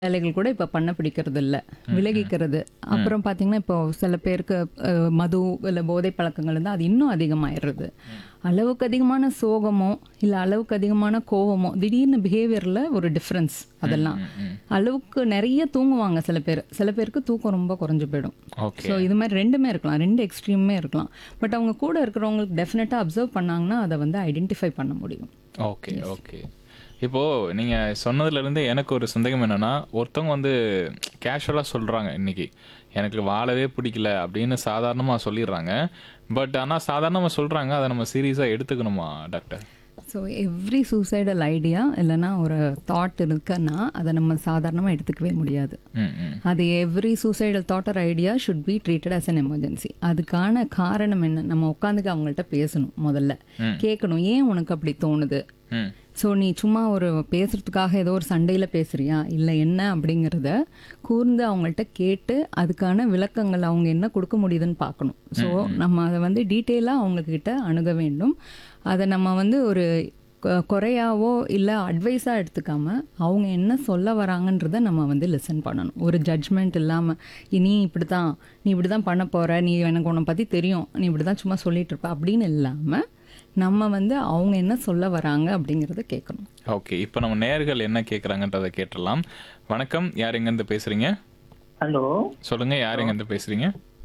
வேலைகள் கூட இப்போ பண்ண பிடிக்கிறது இல்ல விலகிக்கிறது அப்புறம் பார்த்தீங்கன்னா இப்போ சில பேருக்கு அஹ், மது இல்லை போதை பழக்கங்கள் இருந்தால் அது இன்னும் அதிகமாயிடுறது அளவுக்கு அதிகமான சோகமோ இல்லை அளவுக்கு அதிகமான கோவமோ திடீர்னு பிஹேவியரில் ஒரு டிஃப்ரென்ஸ் அதெல்லாம் அளவுக்கு நிறைய தூங்குவாங்க சில பேர் சில பேருக்கு தூக்கம் ரொம்ப குறைஞ்சு போயிடும் ஓகே ஸோ இது மாதிரி ரெண்டுமே இருக்கலாம் ரெண்டு எக்ஸ்ட்ரீமே இருக்கலாம் பட் அவங்க கூட இருக்கிறவங்களுக்கு டெஃபினட்டாக அப்சர்வ் பண்ணாங்கன்னா அதை வந்து ஐடென்டிஃபை பண்ண முடியும் ஓகே ஓகே இப்போ நீங்க சொன்னதுல இருந்து எனக்கு ஒரு சந்தேகம் என்னன்னா ஒருத்தவங்க வந்து கேஷுவலா சொல்றாங்க இன்னைக்கு எனக்கு வாழவே பிடிக்கல அப்படின்னு சாதாரணமா சொல்லிடுறாங்க பட் ஆனா சாதாரணமா சொல்றாங்க அதை நம்ம சீரியஸா எடுத்துக்கணுமா doctor so every suicidal idea இல்லைன்னா ஒரு தாட் இருக்குன்னா அதை நம்ம சாதாரணமாக எடுத்துக்கவே முடியாது ம் ம் அது every suicidal thought or idea should be treated as an emergency அதுக்கான காரணம் என்ன நம்ம உட்காந்துக்கு அவங்கள்ட்ட பேசணும் முதல்ல கேட்கணும் ஏன் உனக்கு அப்படி தோணுது ம் ஸோ நீ சும்மா ஒரு பேசுறதுக்காக ஏதோ ஒரு சண்டையில் பேசுறியா இல்லை என்ன அப்படிங்கிறத கூர்ந்து அவங்கள்ட்ட கேட்டு அதுக்கான விளக்கங்கள் அவங்க என்ன கொடுக்க முடியுதுன்னு பார்க்கணும் ஸோ நம்ம அதை வந்து டீட்டெயிலாக அவங்கக்கிட்ட அணுக வேண்டும் அதை நம்ம வந்து ஒரு கொ- குறையாவோ இல்லை அட்வைஸாக எடுத்துக்காம அவங்க என்ன சொல்ல வராங்கன்றத நம்ம வந்து லிசன் பண்ணணும் ஒரு ஜட்ஜ்மெண்ட் இல்லாமல் நீ இப்படி தான் நீ இப்படி தான் பண்ண போகிற நீ எனக்கு உன்னை பற்றி தெரியும் நீ இப்படி தான் சும்மா சொல்லிட்டு இருப்ப அப்படின்னு இல்லாமல் நம்ம வந்து அவங்க என்ன சொல்ல வராங்க அப்படிங்கிறத கேட்கணும் ஓகே இப்போ நம்ம நேர்கள் என்ன கேட்குறாங்கன்றதை கேட்டுடலாம் வணக்கம் யார் எங்கேருந்து பேசுறீங்க ஹலோ சொல்லுங்க யார் எங்கேருந்து பேசுறீங்க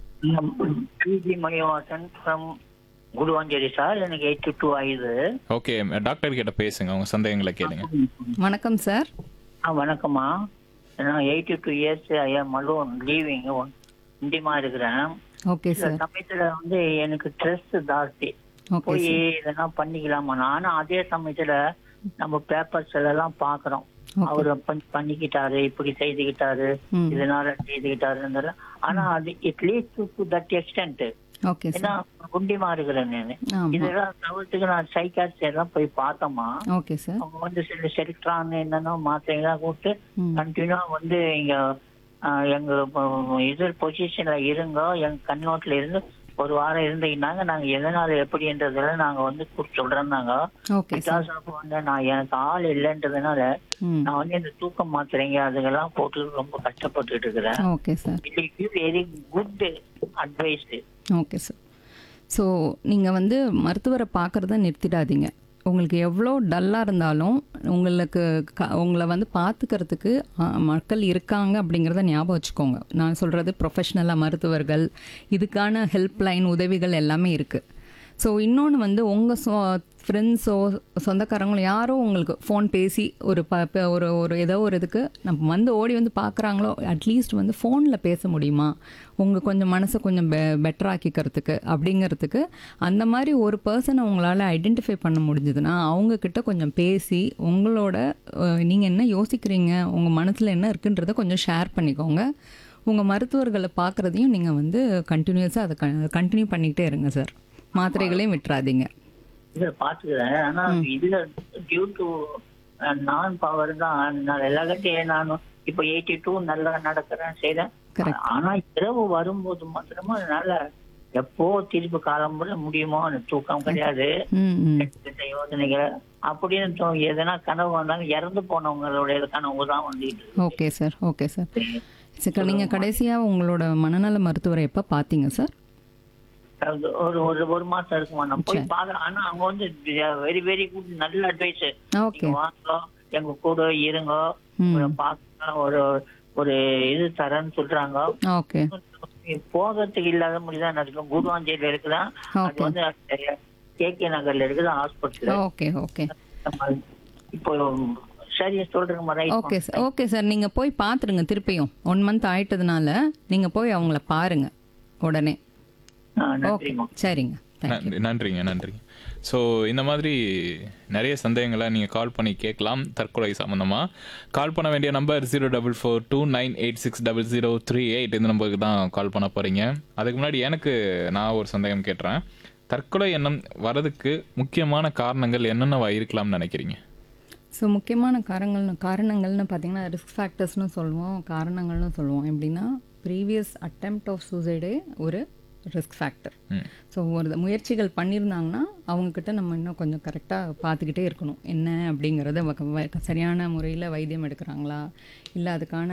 PG Manivasan from Guduvanchery sir எனக்கு எயிட்டி டூ ஆயுது ஓகே டாக்டர் கிட்ட பேசுங்க உங்க சந்தேகங்களை கேளுங்க வணக்கம் சார் ஆ வணக்கம்மா நான் எயிட்டி டூ இயர்ஸ் ஐயா மலோன் லீவிங் இண்டியமா இருக்கிறேன் ஓகே சில சார் சமயத்துல வந்து எனக்கு ஸ்ட்ரெஸ் ஜாஸ்தி ஓகே போய் சார் இதெல்லாம் பண்ணிக்கலாமா நானும் அதே சமயத்துல நம்ம பேப்பர்ஸ் எல்லாம் பாக்குறோம் Okay. அவரு பண்ணி- பண்ணிக்கிட்டாரு இப்படி செய்துக்கிட்டாரு ம். இதனால செய்துக்கிட்டாரு ஆனா அது it leads to that extent okay sir ஏன்னா குண்டிமா இருக்கிறேன் நானு ஆமாம் இதெல்லாம் தவிர்த்துக்கு நான் சைக்காட்சி எல்லாம் போய் பார்த்தோமா ஓகே சார் அவங்க வந்து சில செல்ட்ரான் என்னன்னா மாத்திரைகள்லாம் கொடுத்து ம் கண்டினியூவா வந்து இங்க ஆஹ், எங்க ப- இது பொசிஷன்ல இருங்க எங்க கண்ணோட்டில் இருந்து ஒரு வாரம் இருந்தீங்கன்னாங்க நாங்க எதனால எப்படின்றதெல்லாம் நாங்க வந்து கூப்பிட்டு சொல்றோம்னாங்க ஓகே சார் பிகாஸ் ஆஃப் வந்து நான் எனக்கு ஆள் இல்லைன்றதுனால ம் நான் வந்து இந்த தூக்கம் மாத்திரைங்க அதுக்கெல்லாம் போட்டு ரொம்ப கஷ்டப்பட்டுட்டு இருக்கிறேன் okay sir very good advice okay sir so நீங்கள் வந்து மருத்துவரை பார்க்குறத நிறுத்திடாதீங்க உங்களுக்கு எவ்வளோ டல்லாக இருந்தாலும் உங்களுக்கு க உங்களை வந்து பார்த்துக்கிறதுக்கு ஆ, மக்கள் இருக்காங்க அப்படிங்கிறத ஞாபகம் வச்சுக்கோங்க நான் சொல்கிறது ப்ரொஃபஷ்னலாக மருத்துவர்கள் இதுக்கான ஹெல்ப்லைன் உதவிகள் எல்லாமே இருக்குது ஸோ இன்னொன்று வந்து உங்கள் சொ ஃப்ரெண்ட்ஸோ சொந்தக்காரங்களோ யாரோ உங்களுக்கு ஃபோன் பேசி ஒரு ப ப- ஒரு ஒரு ஏதோ ஒரு இதுக்கு நம்ம வந்து ஓடி வந்து பார்க்குறாங்களோ அட்லீஸ்ட் வந்து ஃபோனில் பேச முடியுமா உங்கள் கொஞ்சம் மனசை கொஞ்சம் பெ பெட்டர் ஆக்கிக்கிறதுக்கு அப்படிங்கிறதுக்கு அந்த மாதிரி ஒரு பர்சனை உங்களால் ஐடென்டிஃபை பண்ண முடிஞ்சதுன்னா அவங்கக்கிட்ட கொஞ்சம் பேசி உங்களோட நீங்கள் என்ன யோசிக்கிறீங்க உங்கள் மனசில் என்ன இருக்குன்றதை கொஞ்சம் ஷேர் பண்ணிக்கோங்க உங்கள் மருத்துவர்களை பார்க்குறதையும் நீங்கள் வந்து கண்டினியூஸாக அதை கண்டினியூ பண்ணிக்கிட்டே இருங்க சார் மாத்திரைகளையும் விட்டுறாதீங்க இதை பாத்துக்கிறேன் ஆனா இதுல டியூ டு நான் பவர் தான் நான் எல்லாத்தையும் நானும் இப்ப எயிட்டி டூ நல்லா நடக்கிறேன் செய்றேன் Correct. ஆனா இரவு வரும்போது மாத்திரமா என்னால எப்போ திருப்பி காலம்புற முடியுமோ எனக்கு தூக்கம் கிடையாது ம் ம் கெட்ட யோசனைகள் அப்படின்னு தோ- எதனா கனவு வந்தாலும் இறந்து போனவங்களுடைய கனவு தான் வந்துட்டு இருக்கு. ஓகே சார் ஓகே சார் சரி நீங்கள் கடைசியாக உங்களோட மனநல மருத்துவரை எப்போ பார்த்தீங்க சார் அது ஒரு ஒரு ஒரு மாசம் இருக்குமா நான் போய் பாக்குறேன் ஆனா அவங்க வந்து வெரி வெரி குட் நல்ல அட்வைஸ் ஓகே நீங்க வாங்க எங்க கூட இருங்க ம் உங்களை பார்க்க ஒரு ஒரு இது தரேன்னு சொல்றாங்க ஓகே போகிறதுக்கு இல்லாத முடிதான் இருக்கும் குருவாஞ்சேரியில இருக்குதான் அது Okay. வந்து கே கே நகர்ல இருக்குது ஹாஸ்பிட்டல் ஓகே ஓகே இப்போ சரியா சொல்றேங்க right okay sir okay sir நீங்கள் போய் பார்த்துருங்க திருப்பியும் ஒன் மந்த் ஆயிட்டதுனால நீங்கள் போய் அவங்கள பாருங்க உடனே ஓகே நன்றிமா சரிங்க தேங்க்யூ நன்றி நன்றிங்க நன்றிங்க ஸோ இந்த மாதிரி நிறைய சந்தேகங்களை நீங்கள் கால் பண்ணி கேட்கலாம் தற்கொலை சம்மந்தமாக கால் பண்ண வேண்டிய number zero double four two nine eight six double zero three eight இந்த நம்பருக்கு தான் கால் பண்ண போகிறீங்க அதுக்கு முன்னாடி எனக்கு நான் ஒரு சந்தேகம் கேட்டுறேன் தற்கொலை எண்ணம் வரதுக்கு முக்கியமான காரணங்கள் என்னென்னவா இருக்கலாம்னு நினைக்கிறீங்க ஸோ முக்கியமான காரணங்கள் காரணங்கள்னு பார்த்தீங்கன்னா ரிஸ்க் ஃபேக்டர்ஸ்னு சொல்லுவோம் காரணங்கள்னு சொல்லுவோம் எப்படின்னா ப்ரீவியஸ் அட்டெம்ப்ட் ஆஃப் சூசைடே ஒரு ரிஸ்க் ஃபேக்டர் ம் ஸோ ஒரு முயற்சிகள் பண்ணியிருந்தாங்கன்னா அவங்கக்கிட்ட நம்ம இன்னும் கொஞ்சம் கரெக்டாக பார்த்துக்கிட்டே இருக்கணும் என்ன அப்படிங்கிறத வ- வ- சரியான முறையில் வைத்தியம் எடுக்கிறாங்களா இல்லை அதுக்கான